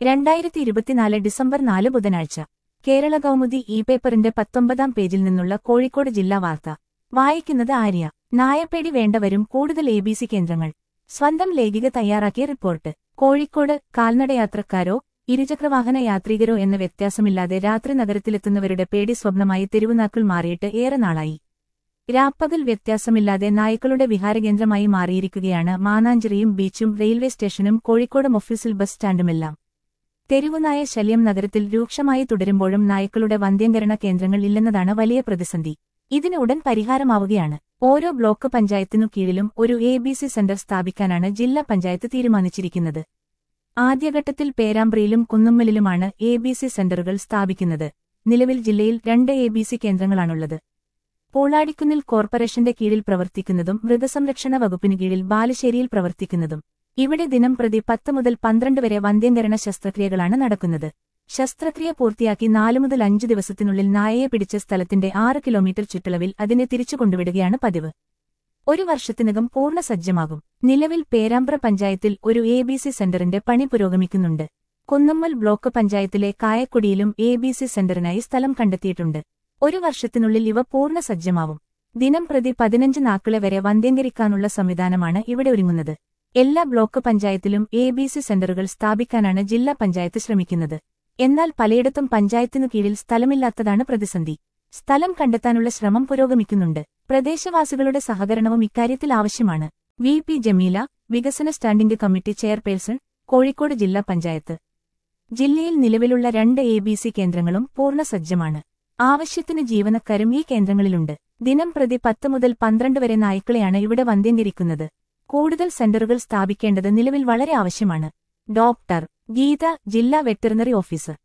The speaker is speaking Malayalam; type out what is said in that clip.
രണ്ടായിരത്തി ഇരുപത്തിനാല് ഡിസംബർ നാല് ബുധനാഴ്ച കേരള കൗമുദി ഇ പേപ്പറിന്റെ പത്തൊമ്പതാം പേജിൽ നിന്നുള്ള കോഴിക്കോട് ജില്ലാ വാർത്ത വായിക്കുന്നത് ആര്യ നായപ്പേടി വേണ്ടവരും കൂടുതൽ എ ബി സി കേന്ദ്രങ്ങൾ സ്വന്തം ലേഖിക തയ്യാറാക്കിയ റിപ്പോർട്ട് കോഴിക്കോട് കാൽനടയാത്രക്കാരോ ഇരുചക്രവാഹന യാത്രികരോ എന്ന വ്യത്യാസമില്ലാതെ രാത്രി നഗരത്തിലെത്തുന്നവരുടെ പേടി സ്വപ്നമായി തെരുവുനാക്കൾ മാറിയിട്ട് ഏറെ നാളായി രാപ്പകൽ വ്യത്യാസമില്ലാതെ നായ്ക്കളുടെ വിഹാരകേന്ദ്രമായി മാറിയിരിക്കുകയാണ് മാനാഞ്ചിറിയും ബീച്ചും റെയിൽവേ സ്റ്റേഷനും കോഴിക്കോട് ഓഫീസിൽ ബസ് സ്റ്റാൻഡുമെല്ലാം തെരുവുനായ ശല്യം നഗരത്തിൽ രൂക്ഷമായി തുടരുമ്പോഴും നായ്ക്കളുടെ വന്ധ്യംകരണ കേന്ദ്രങ്ങൾ ഇല്ലെന്നതാണ് വലിയ പ്രതിസന്ധി ഇതിന് ഉടൻ പരിഹാരമാവുകയാണ് ഓരോ ബ്ലോക്ക് പഞ്ചായത്തിനു കീഴിലും ഒരു എ ബി സി സെന്റർ സ്ഥാപിക്കാനാണ് ജില്ലാ പഞ്ചായത്ത് തീരുമാനിച്ചിരിക്കുന്നത് ആദ്യഘട്ടത്തിൽ പേരാമ്പ്രയിലും കുന്നുമ്മലിലുമാണ് എ ബി സി സെന്ററുകൾ സ്ഥാപിക്കുന്നത് നിലവിൽ ജില്ലയിൽ രണ്ട് എ ബി സി കേന്ദ്രങ്ങളാണുള്ളത് പൂളാടിക്കുന്നിൽ കോർപ്പറേഷന്റെ കീഴിൽ പ്രവർത്തിക്കുന്നതും മൃഗസംരക്ഷണ വകുപ്പിന് കീഴിൽ ബാലുശ്ശേരിയിൽ പ്രവർത്തിക്കുന്നതും ഇവിടെ ദിനം പ്രതി പത്ത് മുതൽ പന്ത്രണ്ട് വരെ വന്ധ്യംകരണ ശസ്ത്രക്രിയകളാണ് നടക്കുന്നത് ശസ്ത്രക്രിയ പൂർത്തിയാക്കി നാലു മുതൽ അഞ്ചു ദിവസത്തിനുള്ളിൽ നായയെ പിടിച്ച സ്ഥലത്തിന്റെ ആറ് കിലോമീറ്റർ ചുറ്റളവിൽ അതിനെ തിരിച്ചു കൊണ്ടുവിടുകയാണ് പതിവ് ഒരു വർഷത്തിനകം പൂർണ്ണ സജ്ജമാകും നിലവിൽ പേരാമ്പ്ര പഞ്ചായത്തിൽ ഒരു എ ബി സി സെന്ററിന്റെ പണി പുരോഗമിക്കുന്നുണ്ട് കുന്നമ്മൽ ബ്ലോക്ക് പഞ്ചായത്തിലെ കായക്കുടിയിലും എ ബി സി സെന്ററിനായി സ്ഥലം കണ്ടെത്തിയിട്ടുണ്ട് ഒരു വർഷത്തിനുള്ളിൽ ഇവ പൂർണ്ണ സജ്ജമാവും ദിനം പ്രതി പതിനഞ്ച് നാക്കളെ വരെ വന്ധ്യംകരിക്കാനുള്ള സംവിധാനമാണ് ഇവിടെ ഒരുങ്ങുന്നത് എല്ലാ ബ്ലോക്ക് പഞ്ചായത്തിലും എ ബി സി സെന്ററുകൾ സ്ഥാപിക്കാനാണ് ജില്ലാ പഞ്ചായത്ത് ശ്രമിക്കുന്നത് എന്നാൽ പലയിടത്തും പഞ്ചായത്തിനു കീഴിൽ സ്ഥലമില്ലാത്തതാണ് പ്രതിസന്ധി സ്ഥലം കണ്ടെത്താനുള്ള ശ്രമം പുരോഗമിക്കുന്നുണ്ട് പ്രദേശവാസികളുടെ സഹകരണവും ഇക്കാര്യത്തിൽ ആവശ്യമാണ് വി പി ജമീല വികസന സ്റ്റാൻഡിംഗ് കമ്മിറ്റി ചെയർപേഴ്സൺ കോഴിക്കോട് ജില്ലാ പഞ്ചായത്ത് ജില്ലയിൽ നിലവിലുള്ള രണ്ട് എ ബി സി കേന്ദ്രങ്ങളും പൂർണ്ണ സജ്ജമാണ് ആവശ്യത്തിന് ജീവനക്കാരും ഈ കേന്ദ്രങ്ങളിലുണ്ട് ദിനം പ്രതി പത്ത് മുതൽ പന്ത്രണ്ട് വരെ നായ്ക്കളെയാണ് ഇവിടെ വന്ധ്യംകരിക്കുന്നത് കൂടുതൽ സെന്ററുകൾ സ്ഥാപിക്കേണ്ടത് നിലവിൽ വളരെ ആവശ്യമാണ് ഡോക്ടർ ഗീത ജില്ലാ വെറ്ററിനറി ഓഫീസർ